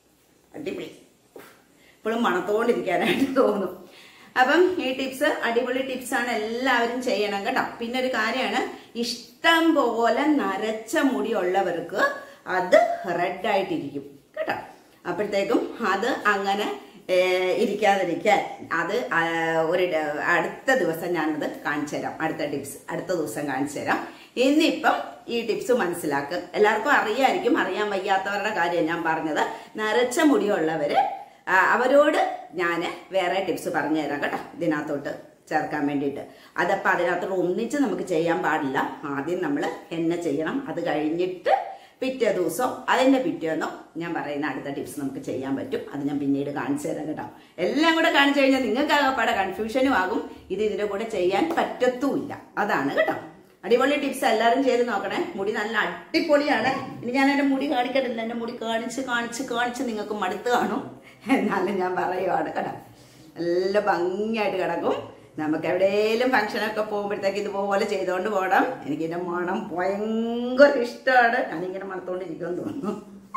അടിപൊളി ഇപ്പോഴും മണത്തോണ്ടിരിക്കാനായിട്ട് തോന്നും അപ്പം ഈ ടിപ്സ് അടിപൊളി ടിപ്സ് ആണ് എല്ലാവരും ചെയ്യണം കേട്ടോ പിന്നെ ഒരു കാര്യമാണ് ഇഷ്ടം പോലെ നരച്ച മുടി ഉള്ളവർക്ക് അത് റെഡ് ആയിട്ടിരിക്കും കേട്ടോ അപ്പോഴത്തേക്കും അത് അങ്ങനെ ഏഹ്, ഇരിക്കാതിരിക്കാൻ അത് ആ, ഒരു ഡ- അടുത്ത ദിവസം ഞാനത് കാണിച്ചു തരാം അടുത്ത ടിപ്സ് അടുത്ത ദിവസം കാണിച്ചു തരാം ഇന്നിപ്പം ഈ ടിപ്സ് മനസ്സിലാക്കുക എല്ലാവർക്കും അറിയായിരിക്കും അറിയാൻ വയ്യാത്തവരുടെ കാര്യം ഞാൻ പറഞ്ഞത് നരച്ച മുടിയുള്ളവര് ആ, അവരോട് ഞാൻ വേറെ ടിപ്സ് പറഞ്ഞു തരാം കേട്ടോ ഇതിനകത്തോട്ട് ചേർക്കാൻ വേണ്ടിയിട്ട് അതപ്പോൾ അതിനകത്തോട്ട് ഒന്നിച്ച് നമുക്ക് ചെയ്യാൻ പാടില്ല ആദ്യം നമ്മൾ എണ്ണ ചെയ്യണം അത് കഴിഞ്ഞിട്ട് പിറ്റേ ദിവസം അതിന്റെ പിറ്റേന്നോ ഞാൻ പറയുന്ന അടുത്ത ടിപ്സ് നമുക്ക് ചെയ്യാൻ പറ്റും അത് ഞാൻ പിന്നീട് കാണിച്ചു തരാം കേട്ടോ എല്ലാം കൂടെ കാണിച്ചു കഴിഞ്ഞാൽ നിങ്ങൾക്ക് ആകപ്പാടെ കൺഫ്യൂഷനും ആകും ഇത് ഇതിന്റെ കൂടെ ചെയ്യാൻ പറ്റത്തുമില്ല അതാണ് കേട്ടോ അടിപൊളി ടിപ്സ് എല്ലാവരും ചെയ്ത് നോക്കണേ മുടി നല്ല അടിപൊളിയാണ് ഇനി ഞാൻ എന്റെ മുടി കാണിക്കട്ടില്ല എന്റെ മുടി കാണിച്ച് കാണിച്ച് കാണിച്ച് നിങ്ങൾക്ക് മടുത്ത് കാണും എന്നാലും ഞാൻ പറയുവാണ് കേട്ടോ നല്ല ഭംഗിയായിട്ട് കിടക്കും നമുക്ക് എവിടെയെങ്കിലും ഫംഗ്ഷനൊക്കെ പോകുമ്പോഴത്തേക്ക് ഇതുപോലെ ചെയ്തുകൊണ്ട് പോകണം എനിക്ക് ഇതിന്റെ മണം ഭയങ്കര ഇഷ്ടമാണ് ഞാനിങ്ങനെ മണത്തോണ്ടിരിക്കുമെന്ന് തോന്നുന്നു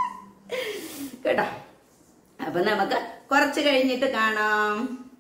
കേട്ടോ അപ്പൊ നമുക്ക് കുറച്ച് കഴിഞ്ഞിട്ട് കാണാം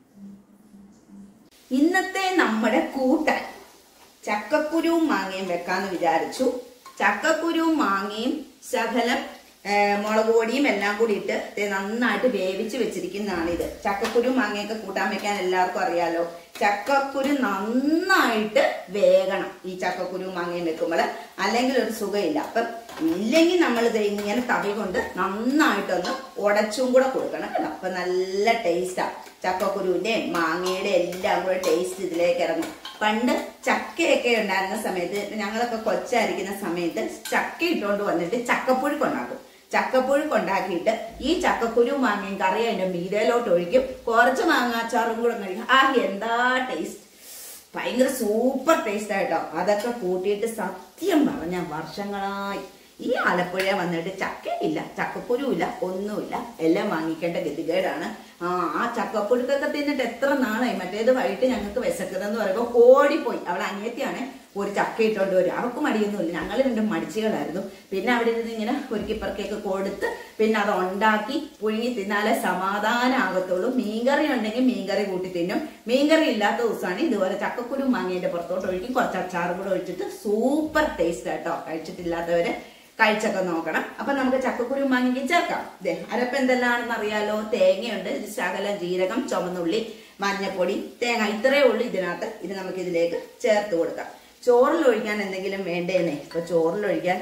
ഇന്നത്തെ നമ്മുടെ കൂട്ടൻ ചക്കക്കുരുവും മാങ്ങയും വെക്കാന്ന് വിചാരിച്ചു ചക്കക്കുരുവും മാങ്ങയും ശകലം ഏ, മുളക് പൊടിയും എല്ലാം കൂടി ഇട്ട് ദേ നന്നായിട്ട് വേവിച്ച് വെച്ചിരിക്കുന്നതാണ് ഇത് ചക്കക്കുരു മാങ്ങയൊക്കെ കൂട്ടാൻ വെക്കാൻ എല്ലാവർക്കും അറിയാലോ ചക്കക്കുരു നന്നായിട്ട് വേകണം ഈ ചക്കക്കുരു മാങ്ങയും വെക്കുമ്പോൾ അല്ലെങ്കിൽ ഒരു സുഖമില്ല അപ്പം ഇല്ലെങ്കിൽ നമ്മൾ ഇത് ഇങ്ങനെ തവി കൊണ്ട് നന്നായിട്ടൊന്ന് ഉടച്ചും കൂടെ കൊടുക്കണം കേട്ടോ അപ്പൊ നല്ല ടേസ്റ്റാ ചക്കക്കുരുവിന്റെ മാങ്ങയുടെ എല്ലാം കൂടെ ടേസ്റ്റ് ഇതിലേക്ക് ഇറങ്ങും പണ്ട് ചക്കയൊക്കെ ഉണ്ടായിരുന്ന സമയത്ത് ഞങ്ങളൊക്കെ കൊച്ചായിരിക്കുന്ന സമയത്ത് ചക്ക ഇട്ടുകൊണ്ട് വന്നിട്ട് ചക്കപ്പുഴുക്ക് ഉണ്ടാക്കും ചക്കപ്പുഴുക്ക് ഉണ്ടാക്കിയിട്ട് ഈ ചക്കക്കുരു മാങ്ങയും കറി അതിന്റെ മീതയിലോട്ട് ഒഴിക്കും കുറച്ച് മാങ്ങാച്ചാറും കൂടെ കഴിക്കും ആ എന്താ ടേസ്റ്റ് ഭയങ്കര സൂപ്പർ ടേസ്റ്റ് ആയിട്ടോ അതൊക്കെ കൂട്ടിയിട്ട് സത്യം പറഞ്ഞ വർഷങ്ങളായി ഈ ആലപ്പുഴ വന്നിട്ട് ചക്കയില്ല ചക്കക്കുരുവില്ല ഒന്നുമില്ല എല്ലാം വാങ്ങിക്കേണ്ട ഗതികേടാണ് ആ ആ ചക്കപ്പുഴുക്കൊക്കെ തിന്നിട്ട് എത്ര നാളായി മറ്റേത് വൈകിട്ട് ഞങ്ങൾക്ക് വിശക്കുന്നതെന്ന് പറയുമ്പോൾ ഓടിപ്പോയി അവളെ അനിയത്തിയാണ് ഒരു ചക്ക ഇട്ടോണ്ട് വരും അവർക്ക് മടിയൊന്നുമില്ല ഞങ്ങൾ രണ്ടും മടിച്ചുകളായിരുന്നു പിന്നെ അവിടെ ഇരുന്ന് ഇങ്ങനെ ഒരുക്കിപ്പറക്കൊക്കെ കൊടുത്ത് പിന്നെ അത് ഉണ്ടാക്കി പുഴുങ്ങി തിന്നാലേ സമാധാനമാകത്തുള്ളൂ മീൻകറി ഉണ്ടെങ്കിൽ മീൻകറി കൂട്ടി തിന്നും മീൻകറി ഇല്ലാത്ത ദിവസമാണ് ഇതുപോലെ ചക്കക്കുരു മാങ്ങേന്റെ പുറത്തോട്ട് ഒഴുകി കുറച്ച് അച്ചാറും കൂടെ ഒഴിച്ചിട്ട് സൂപ്പർ ടേസ്റ്റ് ആട്ടോ കഴിച്ചിട്ടില്ലാത്തവര് കഴിച്ചൊക്കെ നോക്കണം അപ്പൊ നമുക്ക് ചക്കക്കുരു മാങ്ങിക്ക് ചേർക്കാം ദേ അരപ്പ് എന്തെല്ലാണെന്ന് അറിയാലോ തേങ്ങയുണ്ട് ഇത് ശകലം ജീരകം ചുമന്നുള്ളി മഞ്ഞപ്പൊടി തേങ്ങ ഇത്രയേ ഉള്ളൂ ഇതിനകത്ത് ഇത് നമുക്ക് ഇതിലേക്ക് ചേർത്ത് കൊടുക്കാം ചോറിൽ ഒഴിക്കാൻ എന്തെങ്കിലും വേണ്ടേന്നേ ഇപ്പൊ ചോറിൽ ഒഴിക്കാൻ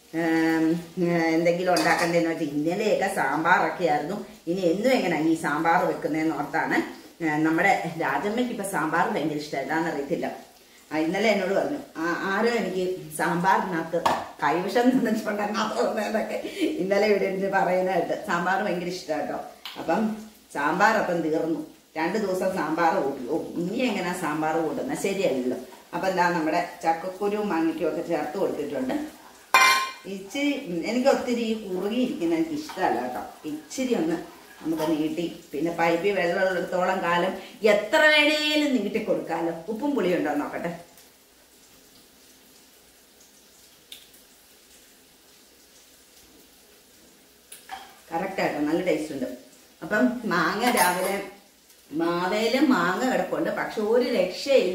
ഏം, ഏ, എന്തെങ്കിലും ഉണ്ടാക്കണ്ടേന്ന് വെച്ചാൽ ഇന്നലെയൊക്കെ സാമ്പാറൊക്കെ ആയിരുന്നു ഇനി എന്നും എങ്ങനെയാണ് ഈ സാമ്പാർ വെക്കുന്നതെന്ന് ഓർത്താണ് ഏ, നമ്മുടെ രാജമ്മയ്ക്ക് ഇപ്പൊ സാമ്പാർ ഭയങ്കര ഇഷ്ടം എന്താണെന്ന് അറിയത്തില്ല ആ, ഇന്നലെ എന്നോട് പറഞ്ഞു "ആ- ആരോ എനിക്ക് സാമ്പാറിനകത്ത് കൈവിഷം നിന്നിട്ടുണ്ടെന്നാ തോന്നുന്നതൊക്കെ ഇന്നലെ ഇവിടെ ഇരുന്ന് പറയുന്നതായിട്ട് സാമ്പാർ ഭയങ്കര ഇഷ്ടമാട്ടോ അപ്പം സാമ്പാർ അപ്പം തീർന്നു രണ്ട് ദിവസം സാമ്പാർ കൂട്ടി ഓ ഇനി എങ്ങനെയാ സാമ്പാർ കൂട്ടുന്നത് ശരിയല്ലല്ലോ അപ്പം എന്താ നമ്മുടെ ചക്കക്കുരുവും മാങ്ങയ്ക്കും ഒക്കെ ചേർത്ത് കൊടുത്തിട്ടുണ്ട് ഇച്ചിരി ഉം, എനിക്ക് ഒത്തിരി ഈ കുറുകിയിരിക്കുന്ന എനിക്ക് ഇഷ്ടമല്ല കേട്ടോ ഇച്ചിരി ഒന്ന് നമുക്ക് നീട്ടി പിന്നെ പൈപ്പിൽ വെള്ളമുള്ളിടത്തോളം കാലം എത്ര വേണേലും നീട്ടി കൊടുക്കാലോ ഉപ്പും പുളിയും ഉണ്ടോ എന്ന് നോക്കട്ടെ കറക്റ്റ് ആട്ടോ നല്ല ടേസ്റ്റ് ഉണ്ട് അപ്പം മാങ്ങ രാവിലെ മാവേലും മാങ്ങ കിടപ്പുണ്ട് പക്ഷെ ഒരു രക്ഷയില്ല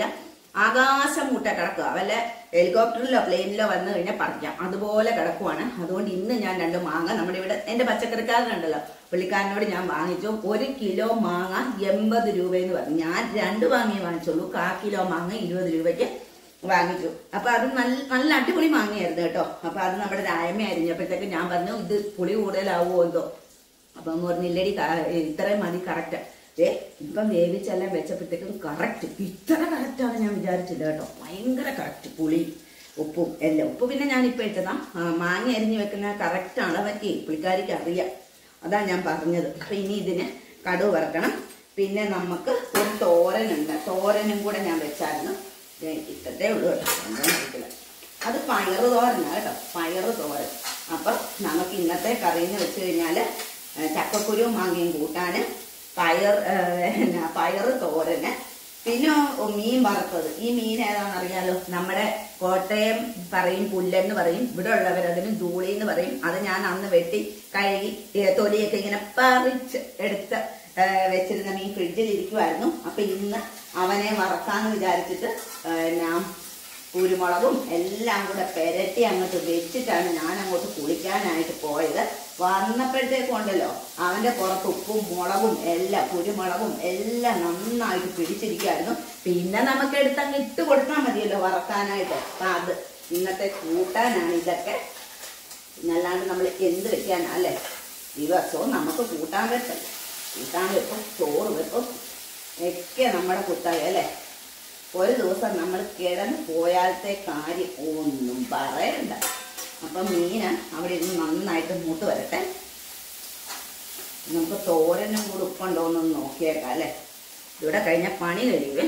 ആകാശം മുട്ട കിടക്കുക വല്ല ഹെലികോപ്റ്ററിലോ പ്ലെയിനിലോ വന്നു കഴിഞ്ഞാൽ പറിക്കാം അതുപോലെ കിടക്കുവാണ് അതുകൊണ്ട് ഇന്ന് ഞാൻ രണ്ട് മാങ്ങ നമ്മുടെ ഇവിടെ എന്റെ പച്ചക്കറിക്കാരനുണ്ടല്ലോ പുള്ളിക്കാരനോട് ഞാൻ വാങ്ങിച്ചു ഒരു കിലോ മാങ്ങ എൺപത് രൂപയെന്ന് പറഞ്ഞു ഞാൻ രണ്ട് വാങ്ങിയേ വാങ്ങിച്ചുള്ളൂ കാ കിലോ മാങ്ങ ഇരുപത് രൂപയ്ക്ക് വാങ്ങിച്ചു അപ്പൊ അത് നല്ല നല്ല അടിപൊളി മാങ്ങയായിരുന്നു കേട്ടോ അപ്പൊ അത് നമ്മുടെ രായമ അരിഞ്ഞപ്പോഴത്തേക്ക് ഞാൻ പറഞ്ഞു ഇത് പുളി കൂടുതലാവുമോ എന്തോ അപ്പൊ അമ്മ പറഞ്ഞു ഇല്ലടി ക- ഇത്രയും മതി കറക്റ്റ് ഏ ഇപ്പം വേവിച്ചെല്ലാം വെച്ചപ്പോഴത്തേക്കും കറക്റ്റ് ഇത്ര കറക്റ്റാണ് ഞാൻ വിചാരിച്ചില്ല കേട്ടോ ഭയങ്കര കറക്റ്റ് പുളി ഉപ്പും എല്ലാം ഉപ്പ് പിന്നെ ഞാൻ ഇപ്പൊ ഇട്ടതാ ആ, മാങ്ങ അരിഞ്ഞു വെക്കുന്ന കറക്റ്റ് അളവൊക്കെ പുള്ളിക്കാരിക്ക് അറിയാം അതാ ഞാൻ പറഞ്ഞത് അപ്പൊ ഇനി ഇതിന് കടുവ് വറക്കണം പിന്നെ നമുക്ക് ഒരു തോരനുണ്ട് തോരനും കൂടെ ഞാൻ വെച്ചായിരുന്നു ദേ ഇട്ടതേ ഉള്ളൂ കേട്ടോ എന്താണെന്ന് അറിയത്തില്ല അത് പയറ് തോരനാ കേട്ടോ പയറ് തോരൻ അപ്പം നമുക്ക് ഇന്നത്തെ കറിയെന്ന് വെച്ച് കഴിഞ്ഞാല് ഏ, ചക്കക്കുരുവും മാങ്ങയും കൂട്ടാന് പയർ ഏ, എന്നാ, പയറ് തോരന് പിന്നെ മീൻ വറുത്തത് ഈ മീൻ ഏതാണെന്ന് അറിയാലോ നമ്മുടെ കോട്ടയം പറയും പുല്ലെന്ന് പറയും ഇവിടെ ഉള്ളവർ അതിന് ധൂളി എന്ന് പറയും അത് ഞാൻ അന്ന് വെട്ടി കഴുകി ഏ, തൊലിയൊക്കെ ഇങ്ങനെ പറിച്ച് എടുത്ത് ഏ, വെച്ചിരുന്ന മീൻ ഫ്രിഡ്ജിൽ ഇരിക്കുമായിരുന്നു അപ്പൊ ഇന്ന് അവനെ വറക്കാന്ന് വിചാരിച്ചിട്ട് ഏ, ഞാൻ കുരുമുളകും എല്ലാം കൂടെ പെരട്ടി അങ്ങോട്ട് വെച്ചിട്ടാണ് ഞാൻ അങ്ങോട്ട് കുളിക്കാനായിട്ട് പോയത് വന്നപ്പോഴത്തേക്കും ഉണ്ടല്ലോ അവന്റെ പുറത്ത് ഉപ്പും മുളകും എല്ലാം കുരുമുളകും എല്ലാം നന്നായിട്ട് പിടിച്ചിരിക്കുമായിരുന്നു പിന്നെ നമുക്ക് എടുത്തങ്ങ് ഇട്ട് കൊടുത്താൽ മതിയല്ലോ വറക്കാനായിട്ട് അപ്പൊ അത് ഇന്നത്തെ കൂട്ടാനാണ് ഇതൊക്കെ ഇന്നല്ലാണ്ട് നമ്മൾ എന്ത് വെക്കാനാ അല്ലേ ദിവസവും നമുക്ക് കൂട്ടാൻ വെച്ചല്ലേ കൂട്ടാൻ വെക്കും ചോറ് വെക്കും ഒക്കെ നമ്മുടെ കുത്തായി അല്ലേ ഒരു ദിവസം നമ്മൾ കിടന്ന് പോയാലത്തെ കാര്യം ഒന്നും പറയണ്ട അപ്പം മീന് അവിടെ ഇരുന്ന് നന്നായിട്ട് മൂത്ത് വരട്ടെ നമുക്ക് തോരനും കൂടെ ഉപ്പുണ്ടോ എന്നൊന്ന് നോക്കിയേക്കാം അല്ലേ ഇവിടെ കഴിഞ്ഞ പണി കഴിയുവേ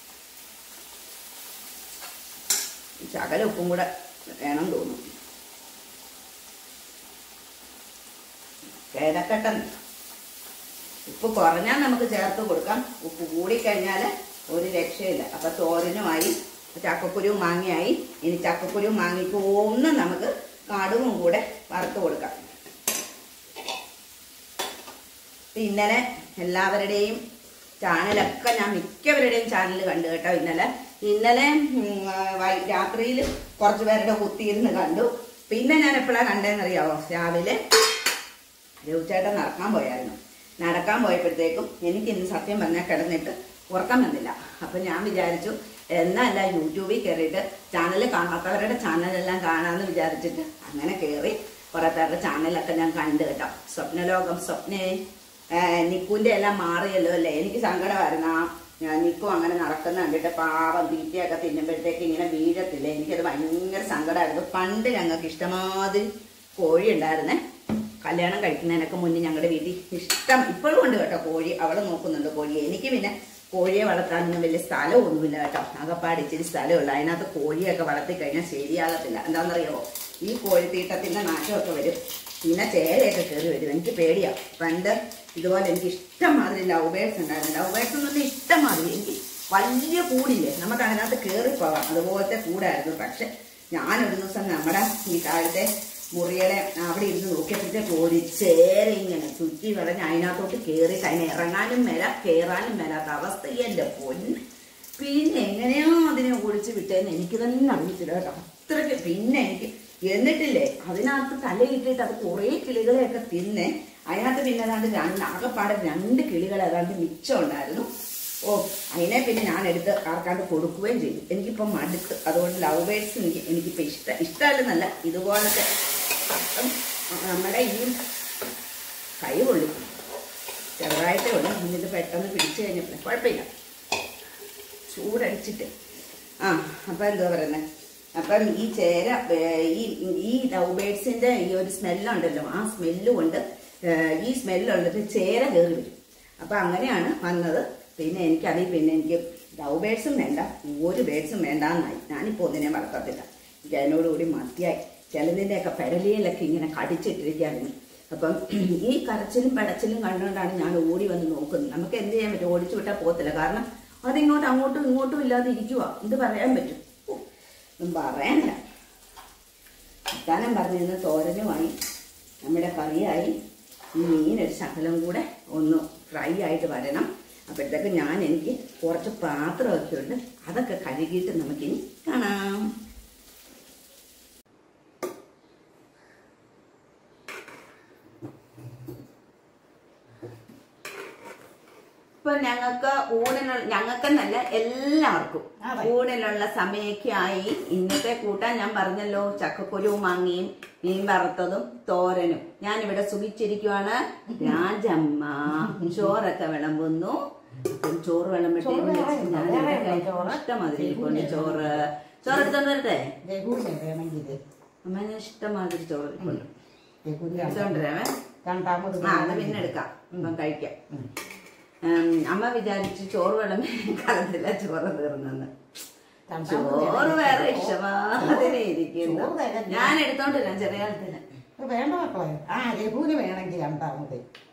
ഈ ശകല ഉപ്പും കൂടെ വേണം തോന്നും കിടക്കട്ടെ ഉപ്പ് കുറഞ്ഞാൽ നമുക്ക് ചേർത്ത് കൊടുക്കാം ഉപ്പ് കൂടിക്കഴിഞ്ഞാൽ ഒരു രക്ഷയില്ല അപ്പൊ തോരനുമായി ചക്കക്കുരുവും മാങ്ങയായി ഇനി ചക്കക്കുരുവും മാങ്ങയ്ക്ക് ഒന്ന് നമുക്ക് കടുവും കൂടെ വറുത്ത് കൊടുക്കാം ഇപ്പൊ ഇന്നലെ എല്ലാവരുടെയും ചാനലൊക്കെ ഞാൻ മിക്കവരുടെയും ചാനൽ കണ്ടു കേട്ടോ ഇന്നലെ ഇന്നലെ രാത്രിയിൽ കുറച്ച് പേരുടെ കുത്തിയിരുന്ന് കണ്ടു പിന്നെ ഞാൻ എപ്പോഴാണ് കണ്ടതെന്നറിയാവോ രാവിലെ രഘുചേട്ടൻ നടക്കാൻ പോയായിരുന്നു നടക്കാൻ പോയപ്പോഴത്തേക്കും എനിക്ക് ഇന്ന് സത്യം പറഞ്ഞാൽ കിടന്നിട്ട് ഉറക്കം വന്നില്ല അപ്പൊ ഞാൻ വിചാരിച്ചു എന്നല്ല യൂട്യൂബിൽ കയറിയിട്ട് ചാനൽ കാണാത്തവരുടെ ചാനലെല്ലാം കാണാമെന്ന് വിചാരിച്ചിട്ട് അങ്ങനെ കയറി കുറെ പേരുടെ ചാനലൊക്കെ ഞാൻ കണ്ടു കേട്ടോ സ്വപ്നലോകം സ്വപ്നേ ഏഹ് നിക്കുവിന്റെ എല്ലാം മാറിയല്ലോ അല്ലേ എനിക്ക് സങ്കടമായിരുന്നു ആ ഞാൻ നിക്കും അങ്ങനെ നടക്കുന്ന കണ്ടിട്ട് പാവം തീറ്റയൊക്കെ തിന്നുമ്പോഴത്തേക്ക് ഇങ്ങനെ വീഴത്തില്ലേ എനിക്കത് ഭയങ്കര സങ്കടമായിരുന്നു പണ്ട് ഞങ്ങൾക്ക് ഇഷ്ടമാതിരി കോഴി ഉണ്ടായിരുന്നേ കല്യാണം കഴിക്കുന്നതിനൊക്കെ മുന്നേ ഞങ്ങളുടെ വീട്ടിൽ ഇഷ്ടം ഇപ്പോഴും ഉണ്ട് കേട്ടോ കോഴി അവള് നോക്കുന്നുണ്ട് കോഴി എനിക്ക് പിന്നെ കോഴിയെ വളർത്താനൊന്നും വലിയ സ്ഥലമൊന്നുമില്ല കേട്ടോ അകപ്പാട് ഇച്ചിരി സ്ഥലമുള്ളൂ അതിനകത്ത് കോഴിയൊക്കെ വളർത്തി കഴിഞ്ഞാൽ ശരിയാകത്തില്ല എന്താണെന്നറിയാമോ ഈ കോഴിത്തീട്ടത്തിന്റെ നാശമൊക്കെ വരും പിന്നെ ചേരയൊക്കെ കയറി വരും എനിക്ക് പേടിയാ പണ്ട് ഇതുപോലെ എനിക്ക് ഇഷ്ടംമാതിരി ലവ് ബേഴ്സ് ഉണ്ടായിരുന്നു ലവ് ബേഴ്സ് എന്ന് പറഞ്ഞാൽ ഇഷ്ടംമാതിരി എനിക്ക് വലിയ കൂടില്ലേ നമുക്ക് അതിനകത്ത് കയറി പോവാം അതുപോലത്തെ കൂടായിരുന്നു പക്ഷെ ഞാനൊരു ദിവസം നമ്മുടെ ഈ താഴത്തെ മുറിയുടെ അവിടെ ഇരുന്ന് നോക്കിയപ്പോഴത്തേക്ക് ഒരു ചേര ഇങ്ങനെ ചുറ്റി വളഞ്ഞ് അതിനകത്തോട്ട് കയറിയിട്ട് അതിനെ ഇറങ്ങാനും മേല കയറാനും മേലാത്ത അവസ്ഥ എൻ്റെ പൊന്ന് പിന്നെ എങ്ങനെയോ അതിനെ ഓടിച്ച് വിട്ടേന്ന് എനിക്ക് തന്നെ അറിയത്തില്ല കേട്ടോ അത്രയ്ക്ക് പിന്നെ എനിക്ക് എന്നിട്ടില്ലേ അതിനകത്ത് തലയിട്ടിട്ട് അത് കുറേ കിളികളെയൊക്കെ തിന്ന് അതിനകത്ത് പിന്നെ ഏതാണ്ട് രണ്ട് ആകെപ്പാടെ രണ്ട് കിളികൾ ഏതാണ്ട് മിച്ചം ഉണ്ടായിരുന്നു ഓ അതിനെ പിന്നെ ഞാൻ എടുത്ത് ആർക്കാണ്ട് കൊടുക്കുകയും ചെയ്തു എനിക്കിപ്പം മടുത്ത് അതുകൊണ്ട് ലവ് ബേഴ്സ് എനിക്ക് എനിക്കിപ്പോൾ ഇഷ്ടം ഇഷ്ടമല്ലെന്നല്ല ഇതുപോലത്തെ അപ്പം നമ്മുടെ ഈ കൈ കൊള്ളിക്കും ചെറുതായിട്ടേ ഉള്ളൂ ഇന്നിത് പെട്ടെന്ന് പിടിച്ചു കഴിഞ്ഞപ്പോൾ കുഴപ്പമില്ല ചൂടടിച്ചിട്ട് ആ അപ്പം എന്തുവാ പറയുന്നത് അപ്പം ഈ ചേര ഏ, ഈ ഈ ലവ് ബേഡ്സിന്റെ ഈ ഒരു സ്മെല്ലുണ്ടല്ലോ ആ സ്മെല്ല് കൊണ്ട് ഏ, ഈ സ്മെല്ലുള്ളത് ചേര കയറി വരും അപ്പം അങ്ങനെയാണ് വന്നത് പിന്നെ എനിക്കതിൽ പിന്നെ എനിക്ക് ലവ് ബേഡ്സും വേണ്ട ഒരു ബേഡ്സും വേണ്ടാന്നായി ഞാനിപ്പോൾ ഒന്നിനെ വളർത്തത്തില്ല എനിക്ക് അതിനോടുകൂടി മതിയായി ചിലതിൻ്റെയൊക്കെ പെരലിയിലൊക്കെ ഇങ്ങനെ കടിച്ചിട്ടിരിക്കുകയായിരുന്നു അപ്പം ഈ കരച്ചിലും പടച്ചിലും കണ്ടുകൊണ്ടാണ് ഞാൻ ഓടി വന്ന് നോക്കുന്നത് നമുക്ക് എന്ത് ചെയ്യാൻ പറ്റും ഓടിച്ചു വിട്ടാൽ പോകത്തില്ല കാരണം അതിങ്ങോട്ട് അങ്ങോട്ടും ഇങ്ങോട്ടും ഇല്ലാതെ ഇരിക്കുക എന്ത് പറയാൻ പറ്റും ഓ, ഒന്നും പറയാനില്ല വർത്താനം പറഞ്ഞിരുന്ന തോരനുമായി നമ്മുടെ കറിയായി ഈ മീൻ ഒരു ശകലം കൂടെ ഒന്ന് ഫ്രൈ ആയിട്ട് വരണം അപ്പോഴത്തേക്ക് ഞാൻ എനിക്ക് കുറച്ച് പാത്രമൊക്കെ ഉണ്ട് അതൊക്കെ കഴുകിയിട്ട് നമുക്കിനി കാണാം ഇപ്പൊ ഞങ്ങൾക്ക് ഊണിനുള്ള ഞങ്ങൾക്കെന്നല്ല എല്ലാവർക്കും അതെ. ഊണിനുള്ള സമയമൊക്കെ ആയി ഇന്നത്തെ കൂട്ടാൻ ഞാൻ പറഞ്ഞല്ലോ ചക്കക്കുരുവും മാങ്ങിയും മീൻ വറുത്തതും തോരനും ഞാൻ ഇവിടെ സുഖിച്ചിരിക്കുവാണ് രാജമ്മ ചോറൊക്കെ വിളമ്പുന്നു അപ്പം ചോറ് വിളമ്പിട്ട് ചോറ് വേറെ ഉണ്ടോ? ഞാൻ വേറെ ഇവിടെ ഉണ്ടോ ചോറ്? ഇഷ്ടമാതിരി ഇരിപ്പുണ്ട് ചോറ് ചോറ് എടുത്തോണ്ട് വരട്ടെ രഘുവിനെ വേണമെങ്കിൽ അമ്മ ഇഷ്ടമാതിരി ചോറ് ഇരിപ്പുണ്ട് രഘുവിനെ എടുത്തോണ്ട് വരാമേ രണ്ടാമത് ആ അത് പിന്നെ എടുക്കാം ഇപ്പം കഴിക്കാം ഉം, അമ്മ വിചാരിച്ചു ചോറ് വേണം കാലത്തില്ല ചോറ് തീർന്നെന്ന് ചോറ് വേറെ ഇഷ്ടമാതിരി ഇരിക്കുന്നു ചോറ് തികഞ്ഞു. ഞാൻ എടുത്തോണ്ട് വരാം ചെറിയ കാലത്തിന് വേണ്ട മക്കളെ ആ രഘുവിന് വേണമെങ്കിൽ രണ്ടാമത്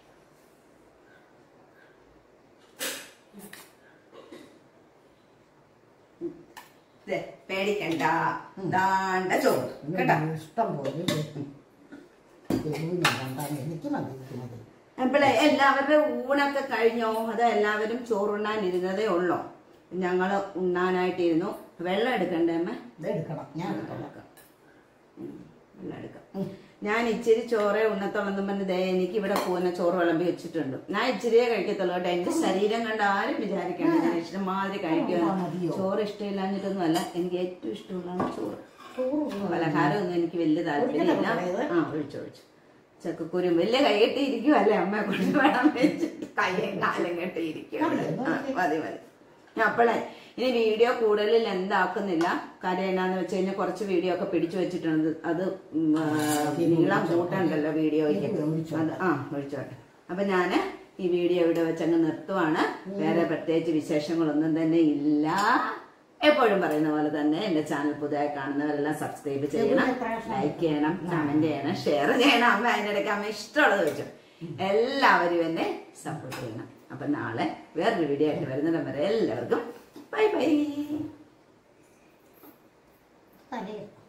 ദേ, പേടിക്കണ്ട ദാണ്ട ചോറ് കേട്ടോ ഇഷ്ടം പോലെ രഘുവിന് രണ്ടാമത് എനിക്ക് മതി എനിക്ക് മതി അപ്പോഴേ എല്ലാവരുടെ ഊണൊക്കെ കഴിഞ്ഞോ അത് എല്ലാവരും ചോറുണ്ണാൻ ഇരുന്നതേ ഉള്ളോ ഞങ്ങള് ഉണ്ണാനായിട്ടിരുന്നു വെള്ളം എടുക്കണ്ടേ അമ്മ ഇത് എടുക്കണം ഞാൻ എടുക്കണം ഉം, വെള്ളം എടുക്കാം ഞാൻ ഇച്ചിരി ചോറേ ഉണ്ണത്തുള്ളെന്ന് പറഞ്ഞ് ദേ എനിക്ക് ഇവിടെ പോകുന്ന ചോറ് വിളമ്പി വെച്ചിട്ടുണ്ട് ഞാൻ ഇച്ചിരിയേ കഴിക്കത്തുള്ളൂ കേട്ടോ എന്റെ ശരീരം കണ്ട് ആരും വിചാരിക്കണ്ട ഞാൻ ഇഷ്ടമാതിരി കഴിക്കുക ആ, മതിയോ? ചോറ് ഇഷ്ടമില്ലാഞ്ഞിട്ടൊന്നുമല്ല എനിക്ക് ഏറ്റവും ഇഷ്ടമുള്ളതാണ് ചോറ് ചോറ് ഉണ്ണുക. പലഹാരം ഒന്നും എനിക്ക് വലിയ താല്പര്യമില്ല ഒഴിക്കട്ടെ മോളെ ഇത്? ആ ഒഴിച്ചു ഒഴിച്ചു ചക്കക്കുരു വലിയ കൈകെട്ടി ഇരിക്കുവല്ലേ അമ്മ കൊണ്ട് വേണം വെച്ചിട്ട് കയ്യും കാലും കെട്ടി ഇരിക്കും മതി, മതി. മതി മതി അപ്പോളേ ഇനി വീഡിയോ കൂടുതൽ എന്താക്കുന്നില്ല കാര്യം എന്നാന്ന് വെച്ച് കഴിഞ്ഞാൽ കുറച്ച് വീഡിയോ ഒക്കെ പിടിച്ചു വെച്ചിട്ടുണ്ട് അത് ഉം, ആ, നീളം കൂട്ടണ്ടല്ലോ വീഡിയോയ്ക്ക് ഇത് ഒഴിച്ചോട്ടെ. അത് ആ ഒഴിച്ചോട്ടെ അപ്പൊ ഞാന് ഈ വീഡിയോ ഇവിടെ വെച്ചങ്ങ് നിർത്തുവാണ് വേറെ പ്രത്യേകിച്ച് വിശേഷങ്ങളൊന്നും തന്നെ ഇല്ല എപ്പോഴും പറയുന്ന പോലെ തന്നെ എന്റെ ചാനൽ പുതുതായി കാണുന്നവരെല്ലാം സബ്സ്ക്രൈബ് ചെയ്യണം ലൈക്ക് ചെയ്യണം കമന്റ് ചെയ്യണം ഷെയർ ചെയ്യണം അമ്മ അതിനിടയ്ക്ക് അമ്മ ഇഷ്ടമുള്ളത് വെച്ചു എല്ലാവരും എന്നെ സപ്പോർട്ട് ചെയ്യണം അപ്പൊ നാളെ വേറൊരു വീഡിയോ ആയിട്ട് വരുന്നിടം വരെ എല്ലാവർക്കും ബൈ ബൈ തലയിൽ